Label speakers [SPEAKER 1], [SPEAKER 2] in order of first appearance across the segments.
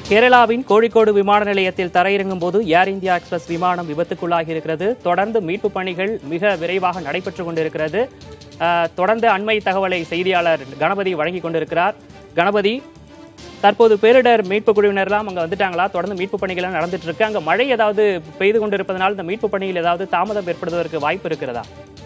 [SPEAKER 1] கேரளாவின் கோழிக்கோடு விமான நிலையத்தில் தரையிறங்கும் போது ஏர் இந்தியா எக்ஸ்பிரஸ் விமானம் விபத்துக்குள்ளாகி இருக்கிறது தொடர்ந்து மீட்பு பணிகள் மிக விரைவாக நடைபெற்றுக் கொண்டிருக்கிறது அஹ், தொடர்ந்து அண்மை தகவலை செய்தியாளர் கணபதி வழங்கி கொண்டிருக்கிறார் கணபதி தற்போது பேரிடர் மீட்பு குழுவினர்லாம் அங்க வந்துட்டாங்களா தொடர்ந்து மீட்பு பணிகள் நடந்துட்டு இருக்கு அங்க மழை ஏதாவது பெய்து கொண்டிருப்பதனால் இந்த மீட்பு பணியில் ஏதாவது தாமதம் ஏற்படுவதற்கு வாய்ப்பு இருக்கிறதா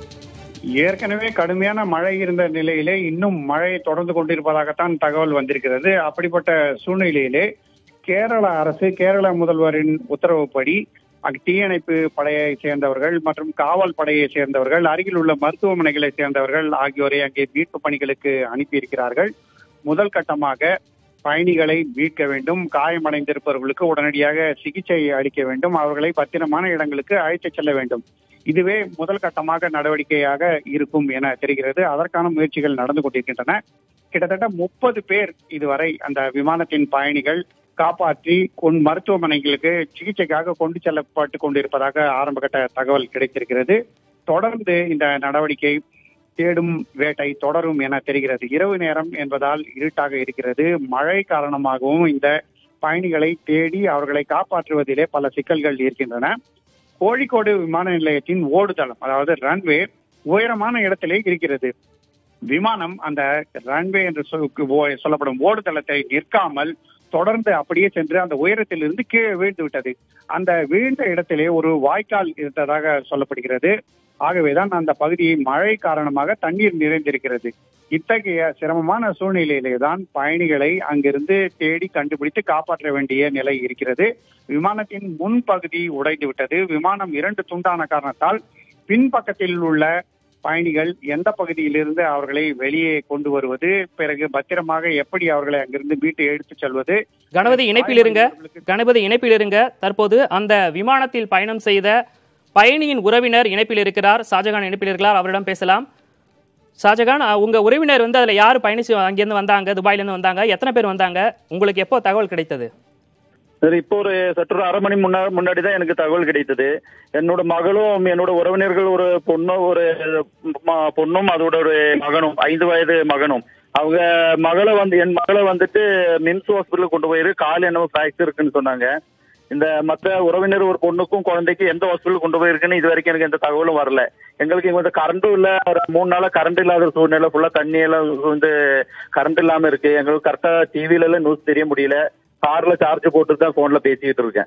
[SPEAKER 2] ஏற்கனவே கடுமையான மழை இருந்த நிலையிலே இன்னும் மழை தொடர்ந்து கொண்டிருப்பதாகத்தான் தகவல் வந்திருக்கிறது அப்படிப்பட்ட சூழ்நிலையிலே கேரள அரசு கேரள முதல்வரின் உத்தரவுப்படி அங்கு தீயணைப்பு படையை சேர்ந்தவர்கள் மற்றும் காவல் படையை சேர்ந்தவர்கள் அருகில் உள்ள மருத்துவமனைகளை சேர்ந்தவர்கள் ஆகியோரை அங்கே மீட்பு பணிகளுக்கு அனுப்பியிருக்கிறார்கள் முதல் கட்டமாக பயணிகளை மீட்க வேண்டும் காயமடைந்திருப்பவர்களுக்கு உடனடியாக சிகிச்சை அளிக்க வேண்டும் அவர்களை பத்திரமான இடங்களுக்கு அழைத்துச் செல்ல வேண்டும் இதுவே முதல் கட்டமாக நடவடிக்கையாக இருக்கும் என தெரிகிறது அதற்கான முயற்சிகள் நடந்து கொண்டிருக்கின்றன கிட்டத்தட்ட முப்பது பேர் இதுவரை அந்த விமானத்தின் பயணிகள் காப்பாற்றி கொண் மருத்துவமனைகளுக்கு சிகிச்சைக்காக கொண்டு செல்லப்பட்டு கொண்டிருப்பதாக ஆரம்பகட்ட தகவல் கிடைத்திருக்கிறது தொடர்ந்து இந்த நடவடிக்கை தேடும் வேட்டை தொடரும் என தெரிகிறது இரவு நேரம் என்பதால் இருட்டாக இருக்கிறது மழை காரணமாகவும் இந்த பயணிகளை தேடி அவர்களை காப்பாற்றுவதிலே பல சிக்கல்கள் இருக்கின்றன கோழிக்கோடு விமான நிலையத்தின் ஓடுதளம் அதாவது ரன்வே உயரமான இடத்திலே இருக்கிறது விமானம் அந்த ரன்வே என்று சொல்~ ஓ- சொல்லப்படும் ஓடுதளத்தை நிற்காமல் தொடர்ந்து அப்படியே சென்று அந்த உயரத்திலிருந்து கீழே வீழ்ந்து விட்டது அந்த வீழ்ந்த இடத்திலே ஒரு வாய்க்கால் இருந்ததாக சொல்லப்படுகிறது ஆகவேதான் அந்த பகுதியை மழை காரணமாக தண்ணீர் நிறைந்திருக்கிறது இத்தகைய சிரமமான சூழ்நிலையிலே தான் பயணிகளை அங்கிருந்து தேடி கண்டுபிடித்து காப்பாற்ற வேண்டிய நிலை இருக்கிறது விமானத்தின் முன்பகுதி உடைந்து விட்டது விமானம் இரண்டு துண்டான காரணத்தால் பின்பக்கத்தில் உள்ள பயணிகள் எந்த பகுதியிலிருந்து அவர்களை வெளியே கொண்டு வருவது பிறகு பத்திரமாக எப்படி அவர்களை அங்கிருந்து மீட்டு எடுத்துச் செல்வது
[SPEAKER 1] கணபதி இணைப்பில் இருங்க கணபதி இணைப்பில் இருங்க தற்போது அந்த விமானத்தில் பயணம் செய்த பயணியின் உறவினர் இணைப்பில் இருக்கிறார் ஷாஜகான் இணைப்பில் இருக்கிறார் அவரிடம் பேசலாம் ஷாஜகான் அஹ், உங்க உறவினர் வந்து அதுல யார் பயணிச்சு அங்கிருந்து வந்தாங்க துபாயில இருந்து வந்தாங்க எத்தனை பேர் வந்தாங்க உங்களுக்கு எப்போ தகவல் கிடைத்தது
[SPEAKER 3] சரி இப்போ ஒரு சற்று ஒரு அரை மணி முன்னா முன்னாடி தான் எனக்கு தகவல் கிடைத்தது என்னோட மகளும் என்னோட உறவினர்கள் ஒரு பொண்ணும் ஒரு ம- பொண்ணும் அதோட ஒரு மகனும் ஐந்து வயது மகனும் அவங்க மகளை வந்து என் மகளை வந்துட்டு மிம்ஸ் ஹாஸ்பிட்டலுக்கு கொண்டு போயிரு கால் என்னவோ ஃபிராக்சர் இருக்குன்னு சொன்னாங்க இந்த மற்ற உறவினர் ஒரு பொண்ணுக்கும் குழந்தைக்கும் எந்த ஹாஸ்பிட்டல் கொண்டு போயிருக்குன்னு இது வரைக்கும் எனக்கு எந்த தகவலும் வரல எங்களுக்கு இங்க வந்து கரண்டும் இல்ல ஒரு மூணு நாளா கரண்ட் இல்லாத ஒரு சூழ்நிலை ஃபுல்லா தண்ணி எல்லாம் வந்து கரண்ட் இல்லாம இருக்கு எங்களுக்கு கரெக்டா டிவில எல்லாம் நியூஸ் தெரிய முடியல கார்ல சார்ஜ் போட்டு தான் போன்ல பேசிக்கிட்டு இருக்கேன்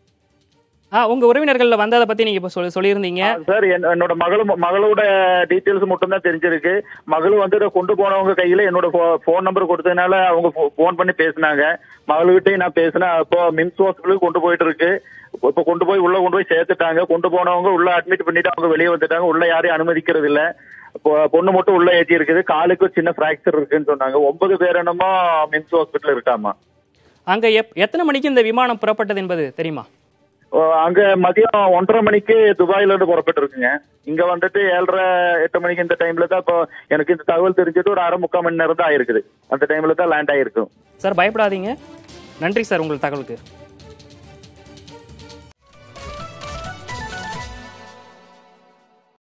[SPEAKER 1] ஆ உங்க உறவினர்கள்ல வந்ததை பத்தி நீங்க இப்போ சொல்லி சொல்லியிருந்தீங்க
[SPEAKER 3] சார் என்- என்னோட மகளும் மகளோட டீட்டெயில்ஸ் மட்டும் தான் தெரிஞ்சிருக்கு மகளும் வந்து இதை கொண்டு போனவங்க கையில என்னோட போன் நம்பர் கொடுத்ததுனால அவங்க போன் பண்ணி பேசினாங்க மகள்கிட்டயும் நான் பேசினேன் அப்போ மிம்ஸ் ஹாஸ்பிட்டலுக்கு கொண்டு போயிட்டு இருக்கு இப்போ இப்போ கொண்டு போய் உள்ள கொண்டு போய் சேர்த்துட்டாங்க கொண்டு போனவங்க உள்ள அட்மிட் பண்ணிட்டு அவங்க வெளியே வந்துட்டாங்க உள்ள யாரையும் அனுமதிக்கிறது இல்ல இப்போ பொண்ணு மட்டும் உள்ள ஏற்றி இருக்குது காலுக்கு சின்ன பிராக்சர் இருக்குன்னு சொன்னாங்க ஒன்பது பேர் என்னமோ மிம்ஸ் ஹாஸ்பிட்டல் இருக்காமா
[SPEAKER 1] அங்க எப் எத்தனை மணிக்கு இந்த விமானம் புறப்பட்டது என்பது தெரியுமா
[SPEAKER 3] ஓ, அங்க மதியம் ஒன்றரை மணிக்கு துபாயில இருந்து புறப்பட்டு இருக்குங்க இங்க வந்துட்டு ஏழரை எட்டு மணிக்கு இந்த டைம்ல தான் இப்போ எனக்கு இந்த தகவல் தெரிஞ்சது ஒரு அரை முக்கால் மணி நேரம் தான் ஆயிருக்குது அந்த டைம்ல தான் லேண்ட் ஆயிருக்கும்
[SPEAKER 1] சார் பயப்படாதீங்க நன்றி சார் உங்கள் தகவலுக்கு